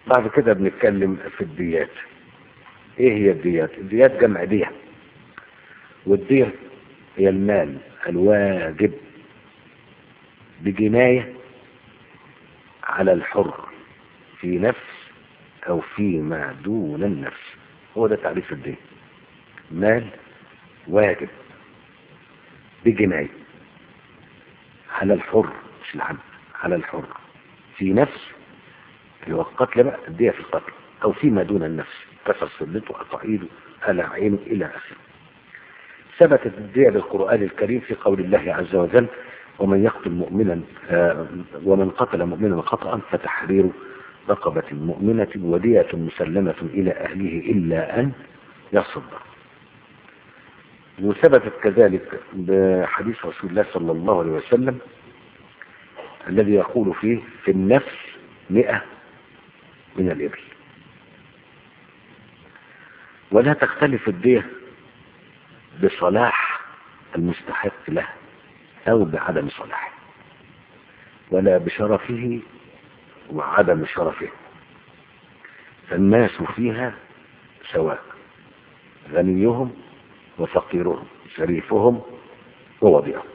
بعد كده بنتكلم في الديات ايه هي الديات الديات جمع دية والدية هي المال الواجب بجناية على الحر في نفس او فيما دون النفس هو ده تعريف الدين مال واجب بجناية على الحر مش العبد على الحر في نفس اللي هو القتل بقى الدية في القتل او فيما دون النفس كسر سلته قطع ايده قلع عينه الى اخره ثبتت الدية بالقرآن الكريم في قول الله عز وجل ومن يقتل مؤمنا آه ومن قتل مؤمنا خطأ فتحرير رقبة مؤمنة ودية مسلمة إلى أهله إلا أن يصدق وثبتت كذلك بحديث رسول الله صلى الله عليه وسلم الذي يقول فيه في النفس مئة من الإبل ولا تختلف الدية بصلاح المستحق له أو بعدم صلاحه ولا بشرفه وعدم شرفه فالناس فيها سواء غنيهم وفقيرهم شريفهم ووضيعهم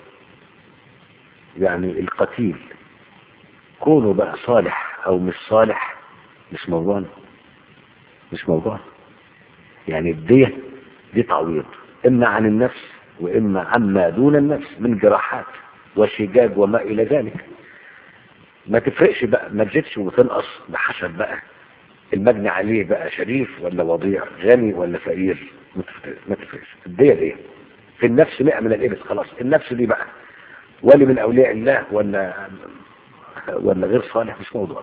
يعني القتيل كونه بقى صالح او مش صالح مش موضوعنا مش موضوعنا يعني الدية دي تعويض اما عن النفس واما عما دون النفس من جراحات وشجاج وما الى ذلك ما تفرقش بقى ما تزيدش وتنقص بحسب بقى المجني عليه بقى شريف ولا وضيع غني ولا فقير ما تفرقش الدية دي في النفس مئة من الإبل خلاص النفس دي بقى ولي من أولياء الله ولا ولا غير صالح مش موضوع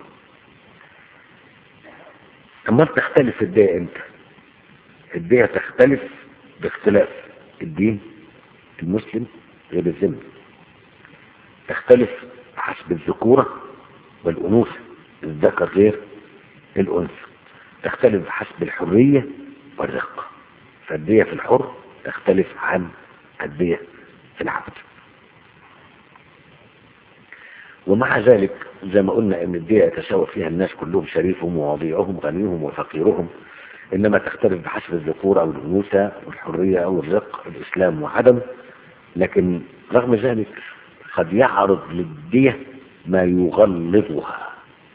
أما تختلف الدية امتى الدية تختلف باختلاف الدين المسلم غير الذمي تختلف حسب الذكورة والأنوثة الذكر غير الأنثى تختلف حسب الحرية والرقة فالدية في الحر تختلف عن الدية في العبد ومع ذلك زي ما قلنا ان الدية يتساوى فيها الناس كلهم شريفهم ووضيعهم غنيهم وفقيرهم انما تختلف بحسب الذكور او الانوثة والحرية او الرق الاسلام وعدم لكن رغم ذلك قد يعرض للدية ما يغلظها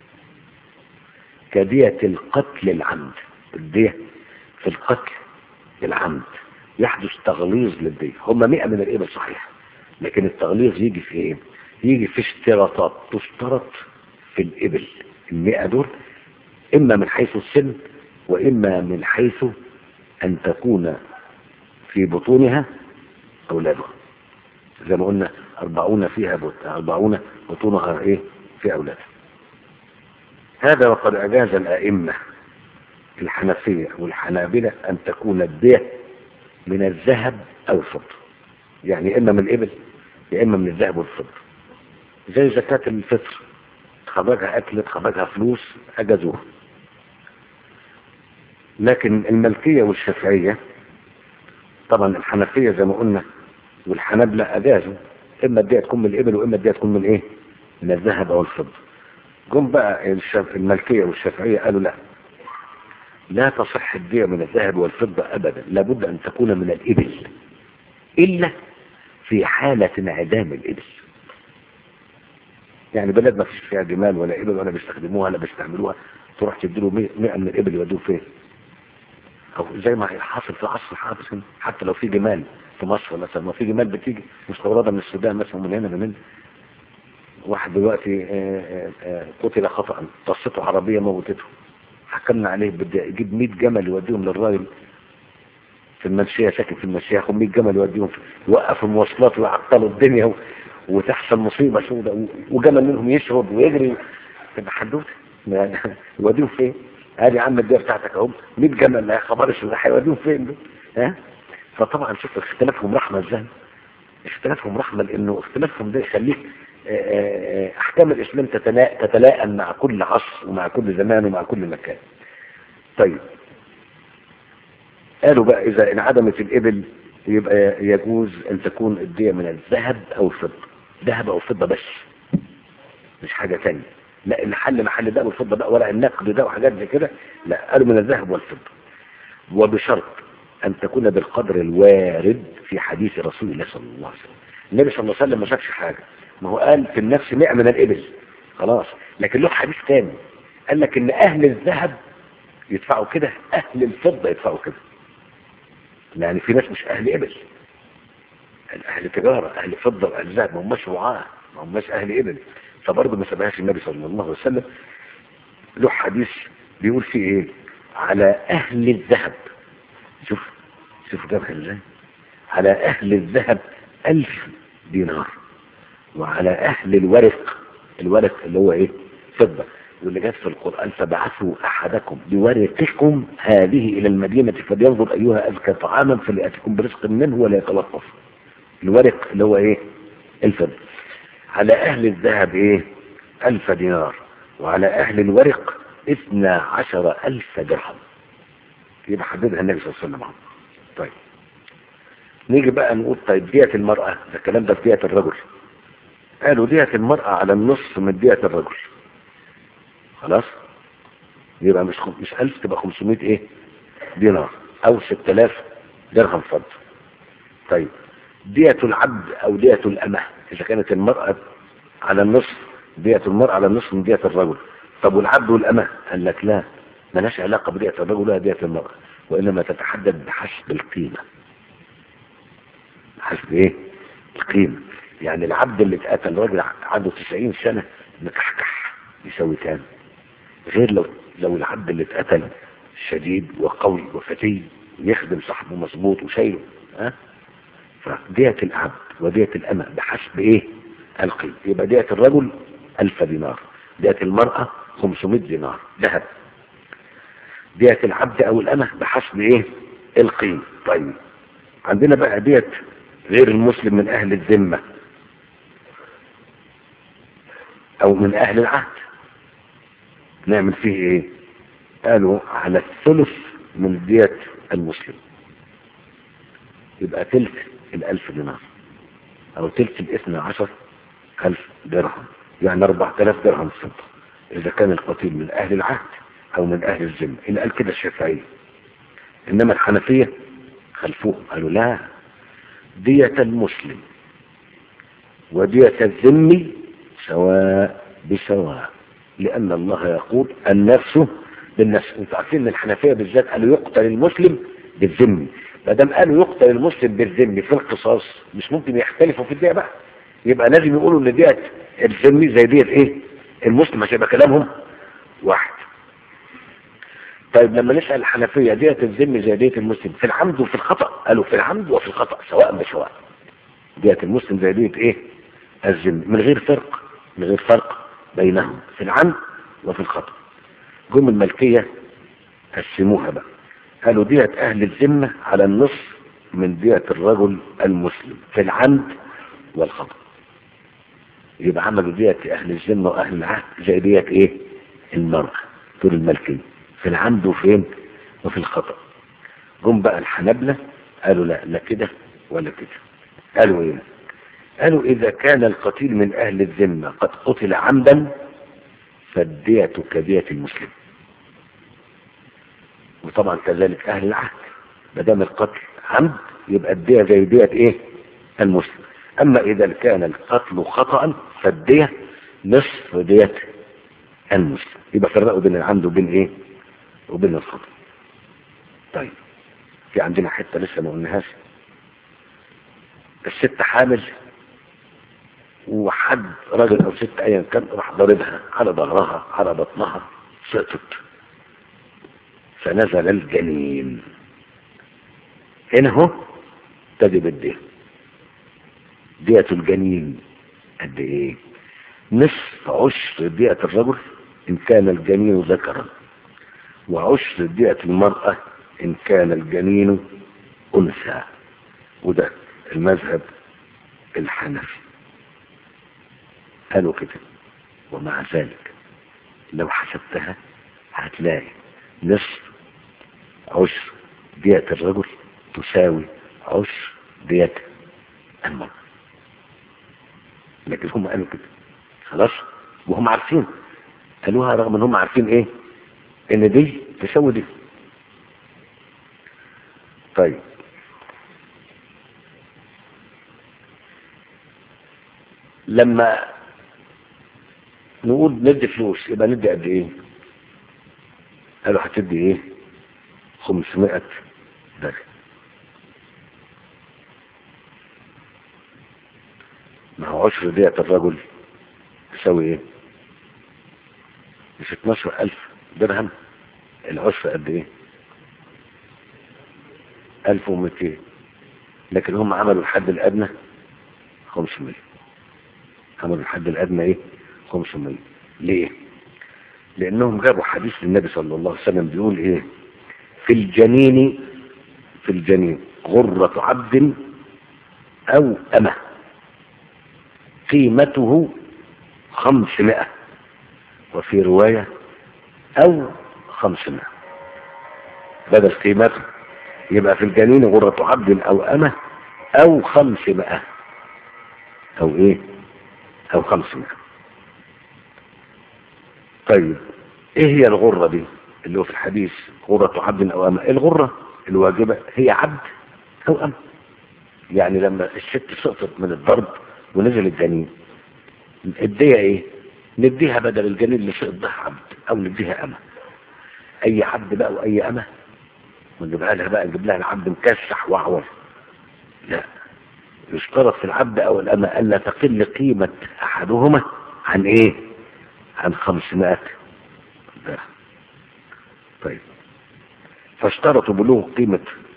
كدية القتل العمد الدية في القتل العمد يحدث تغليظ للدية هم مئة من الإبل صحيح لكن التغليظ يجي في ايه يجي في اشتراطات تشترط في الإبل المئة دول إما من حيث السن وإما من حيث أن تكون في بطونها أولادها زي ما قلنا أربعون فيها بط... أربعون بطونها إيه في أولادها هذا وقد أجاز الأئمة الحنفية والحنابلة أن تكون الدية من الذهب أو الفضة يعني إما من الإبل يا إما من الذهب والفضة زي زكاة الفطر خرجها أكل خرجها فلوس أجازوها لكن الملكية والشافعية طبعا الحنفية زي ما قلنا والحنابلة أجازوا إما الدية تكون من الإبل وإما الدية تكون من إيه من الذهب أو الفضة جم بقى الشف... الملكية والشافعية قالوا لا لا تصح الدية من الذهب والفضة أبدا لابد أن تكون من الإبل إلا في حالة انعدام الإبل يعني بلد ما فيش فيها جمال ولا إبل ولا بيستخدموها ولا بيستعملوها تروح تديله 100 من الإبل يودوه فين أو زي ما حاصل في العصر الحاضر حتى لو في جمال في مصر مثلا ما في جمال بتيجي مستوردة من السودان مثلا من هنا من هنا واحد دلوقتي قتل خطأ طصته عربية موتته حكمنا عليه بدي يجيب 100 جمل يوديهم للراجل في المنشية ساكن في المنشية ياخد 100 جمل يوديهم يوقف المواصلات ويعطلوا الدنيا و... وتحصل مصيبة سوداء وجمل منهم يشرب ويجري تبقى حدوته يوديهم فين؟ ادي عم الدية بتاعتك اهو 100 جمل لا خبرش اللي هيوديهم فين دول ها؟ فطبعا شوف اختلافهم رحمة ازاي اختلافهم رحمة لانه اختلافهم ده يخليك احكام الاسلام تتلائم مع كل عصر ومع كل زمان ومع كل مكان طيب قالوا بقى اذا انعدمت الابل يبقى يجوز ان تكون الدية من الذهب او الفضة ذهب او فضة بس مش حاجة تانية لا الحل محل ده والفضة بقى ولا النقد ده وحاجات زي كده لا قالوا من الذهب والفضة وبشرط أن تكون بالقدر الوارد في حديث رسول الله صلى الله عليه وسلم النبي صلى الله عليه وسلم ما شافش حاجة ما هو قال في النفس 100 من الإبل خلاص لكن له حديث تاني قال لك إن أهل الذهب يدفعوا كده أهل الفضة يدفعوا كده يعني في ناس مش أهل إبل أهل تجارة أهل فضة وأهل ذهب ما هماش رعاة ما هماش أهل إبل فبرضه ما سبهاش النبي صلى الله عليه وسلم له حديث بيقول فيه إيه على أهل الذهب شوف شوف جابها ازاي على أهل الذهب ألف دينار وعلى أهل الورق الورق اللي هو إيه فضة واللي جت في القرآن فبعثوا أحدكم بورقكم هذه إلى المدينة فلينظر أيها أزكى طعاما فليأتكم برزق منه ولا يتلطف الورق اللي هو إيه الفضة على أهل الذهب إيه ألف دينار وعلى أهل الورق اثنا عشر ألف درهم يبقى حددها النبي صلى الله عليه وسلم طيب نيجي بقى نقول طيب دية المرأة ده الكلام ده في دية الرجل قالوا دية المرأة على النصف من دية الرجل خلاص يبقى مش خم... مش 1000 تبقى 500 ايه دينار او 6000 درهم فضة طيب دية العبد او دية الامة اذا كانت المرأة على النصف دية المرأة على النصف من دية الرجل طب والعبد والامة قال لك لا ملهاش علاقة بدية الرجل ولا دية المرأة وانما تتحدد بحسب القيمة حسب ايه القيمة يعني العبد اللي اتقتل راجل عنده 90 سنة مكحكح يساوي كام غير لو لو العبد اللي اتقتل شديد وقوي وفتي يخدم صاحبه مظبوط وشايله ها فدية العبد ودية الأمة بحسب ايه القيمة يبقى دية الرجل ألف دينار دية المرأة 500 دينار ذهب دية العبد او الأمة بحسب ايه القيمة طيب عندنا بقى دية غير المسلم من اهل الذمة او من اهل العهد نعمل فيه ايه قالوا على الثلث من دية المسلم يبقى تلت الالف دينار او تلت الاثنى عشر الف درهم يعني اربعة الاف درهم فضة اذا كان القتيل من اهل العهد او من اهل الذمة اللي قال كده الشافعية انما الحنفية خلفوهم قالوا لا دية المسلم ودية الذمي سواء بسواء لأن الله يقول النفس بالنفس انتوا عارفين ان الحنفية بالذات قالوا يقتل المسلم بالذمي ما دام قالوا يقتل المسلم بالذمي في القصاص مش ممكن يختلفوا في الدية بقى يبقى لازم يقولوا ان دية الذمي زي دية ايه المسلم عشان يبقى كلامهم واحد طيب لما نسأل الحنفية دية الذمي زي دية المسلم في العمد وفي الخطأ قالوا في العمد وفي الخطأ سواء بسواء دية المسلم زي دية ايه الذمي من غير فرق من غير فرق بينهم في العمد وفي الخطأ جم الملكية قسموها بقى قالوا دية أهل الذمة على النصف من دية الرجل المسلم في العمد والخطأ يبقى عملوا دية أهل الذمة وأهل العهد زي دية إيه المرأة طول الملكية في العمد وفين وفي الخطأ جم بقى الحنبلة قالوا لا لا كده ولا كده قالوا ايه قالوا اذا كان القتيل من اهل الذمة قد قتل عمدا فالدية كدية المسلم وطبعا كذلك اهل العهد ما دام القتل عمد يبقى الدية زي دية ايه المسلم اما اذا كان القتل خطأ فالدية نصف دية المسلم يبقى فرقوا بين العمد وبين ايه وبين الخطأ طيب في عندنا حتة لسه ما قلناهاش الست حامل وحد راجل او ست ايا كان راح ضاربها على ظهرها على بطنها سقطت فنزل الجنين هنا اهو تجب الدية دية الجنين قد ايه نصف عشر دية الرجل ان كان الجنين ذكرا وعشر دية المرأة ان كان الجنين انثى وده المذهب الحنفي قالوا كده ومع ذلك لو حسبتها هتلاقي نصف عشر دية الرجل تساوي عشر دية المرأة لكن هم قالوا كده خلاص وهم عارفين قالوها رغم ان هم عارفين ايه ان دي تساوي دي طيب لما نقول ندي فلوس يبقى ندي قد ايه قالوا هتدي ايه 500 درهم ما هو عشر دية الرجل يساوي ايه مش 12000 درهم العشر قد ايه 1200 لكن هم عملوا الحد الادنى 500 عملوا الحد الادنى ايه 500 ليه لانهم جابوا حديث للنبي صلى الله عليه وسلم بيقول ايه في الجنين في الجنين غرة عبد او امه قيمته خمسمائة وفي رواية او خمسمائة بدل قيمته يبقى في الجنين غرة عبد او امه او خمسمائة او ايه او خمسمائة طيب ايه هي الغرة دي اللي هو في الحديث غرة عبد او امه الغرة الواجبة هي عبد او امه يعني لما الست سقطت من الضرب ونزل الجنين الدية ايه نديها بدل الجنين اللي سقط ده عبد او نديها امه اي عبد بقى واي امه ونجيبها لها بقى نجيب لها العبد مكسح واعور لا يشترط في العبد او الامه الا تقل قيمة احدهما عن ايه عن 500 درهم طيب فاشترطوا بلوغ قيمة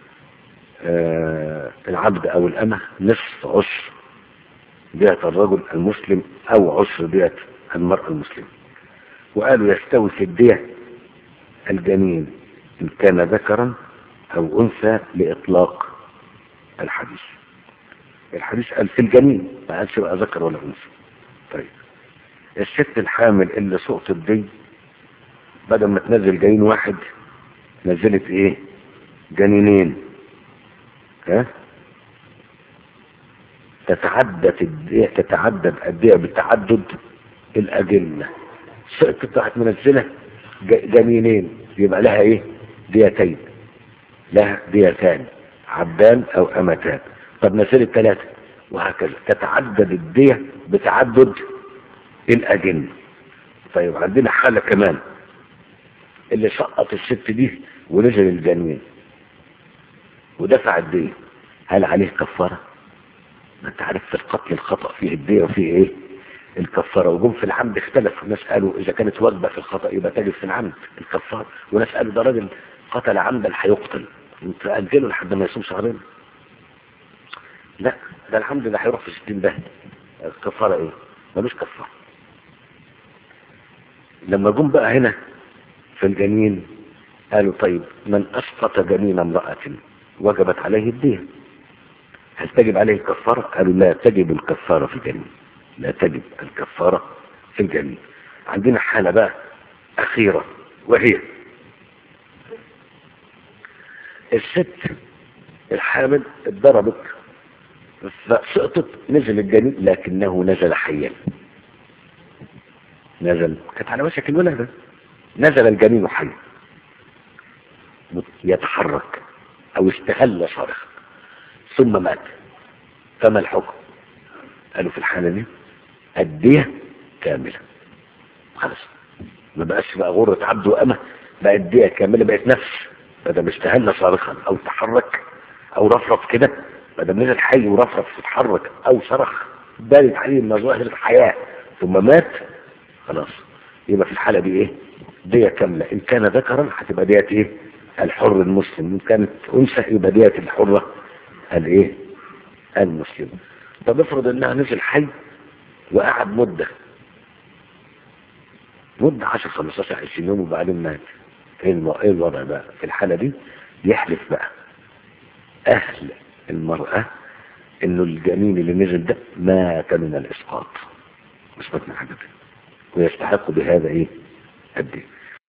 آه العبد او الامه نصف عشر بيئة الرجل المسلم او عشر بيئة المرأة المسلمة وقالوا يستوي في الدية الجنين ان كان ذكرا او انثى لاطلاق الحديث الحديث قال في الجنين ما قالش بقى ذكر ولا انثى طيب الست الحامل اللي سقطت دي بدل ما تنزل جنين واحد نزلت ايه جنينين ها تتعدد الدية تتعدد الدية بتعدد الأجنة سقطت بتاعت منزلة جنينين يبقى لها ايه ديتين لها ديتان عبدان او امتان طب نزلت ثلاثة وهكذا تتعدد الدية بتعدد الأجنة طيب عندنا حالة كمان اللي سقط الست دي ونزل الجنين ودفع الدية هل عليه كفارة ما انت عارف في القتل الخطأ فيه الدية وفيه ايه الكفارة وجم في العمد اختلفوا ناس قالوا اذا كانت واجبة في الخطأ يبقى تجب في العمد الكفارة وناس قالوا ده راجل قتل عمدا هيقتل انت اجله لحد ما يصوم شهرين لا ده العمد ده هيروح في 60 ده الكفارة ايه ملوش كفارة لما جم بقى هنا في الجنين قالوا طيب من اسقط جنين امرأة وجبت عليه الدية هل تجب عليه الكفارة قالوا لا تجب الكفارة في الجنين لا تجب الكفارة في الجنين عندنا حالة بقى أخيرة وهي الست الحامل اتضربت فسقطت نزل الجنين لكنه نزل حيا نزل كانت على وشك الولادة نزل الجنين حيا يتحرك او استهل صارخا ثم مات فما الحكم قالوا في الحالة دي الدية كاملة خلاص ما بقاش بقى غرة عبد وأمة بقت دية كاملة بقت نفس بدل ما استهل صارخا او تحرك او رفرف كده بدل نزل حي ورفرف وتحرك او صرخ بانت عليه مظاهر الحياة ثم مات خلاص يبقى في الحالة دي ايه دية كاملة ان كان ذكرا هتبقى دية ايه الحر المسلم ان كانت انثى يبقى دية الحرة الايه المسلم طب افرض انها نزل حي وقعد مدة مدة 10 15 20 يوم وبعدين مات ايه الوضع بقى في الحالة دي يحلف بقى اهل المرأة انه الجنين اللي نزل ده مات من الاسقاط مش مات من حاجة ويستحق بهذا ايه قد ايه